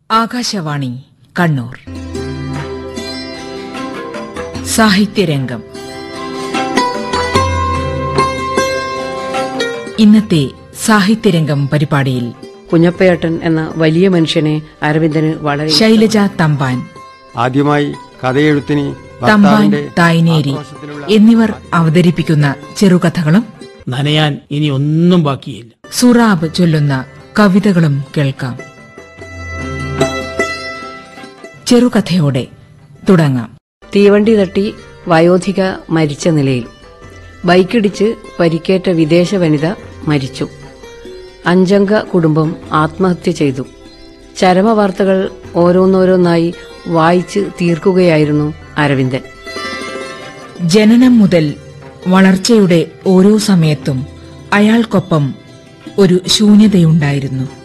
ആകാശവാണി കണ്ണൂർ സാഹിത്യരംഗം ഇന്നത്തെ സാഹിത്യരംഗം പരിപാടിയിൽ കുഞ്ഞപ്പേട്ടൻ എന്ന വലിയ മനുഷ്യനെ അരവിന്ദന് വളരെ ശൈലജ തമ്പാൻ ആദ്യമായി കഥയെഴുത്തിന് തമ്പാൻ ഭർത്താവിന്റെ തായ്നേരി ആക്രോശത്തിലുള്ള എന്നിവർ അവതരിപ്പിക്കുന്ന ചെറുകഥകളും നനയാൻ ഇനി ഒന്നും ബാക്കിയില്ല സുറാബ് ചൊല്ലുന്ന കവിതകളും കേൾക്കാം ചെറുകഥയോടെ തുടങ്ങാം തീവണ്ടി തട്ടി വയോധിക മരിച്ച നിലയിൽ ബൈക്കിടിച്ച് പരിക്കേറ്റ വിദേശ വനിത മരിച്ചു അഞ്ചംഗ കുടുംബം ആത്മഹത്യ ചെയ്തു ചരമവാർത്തകൾ ഓരോന്നോരോന്നായി വായിച്ച് തീർക്കുകയായിരുന്നു അരവിന്ദൻ ജനനം മുതൽ വളർച്ചയുടെ ഓരോ സമയത്തും അയാൾക്കൊപ്പം ഒരു ശൂന്യതയുണ്ടായിരുന്നു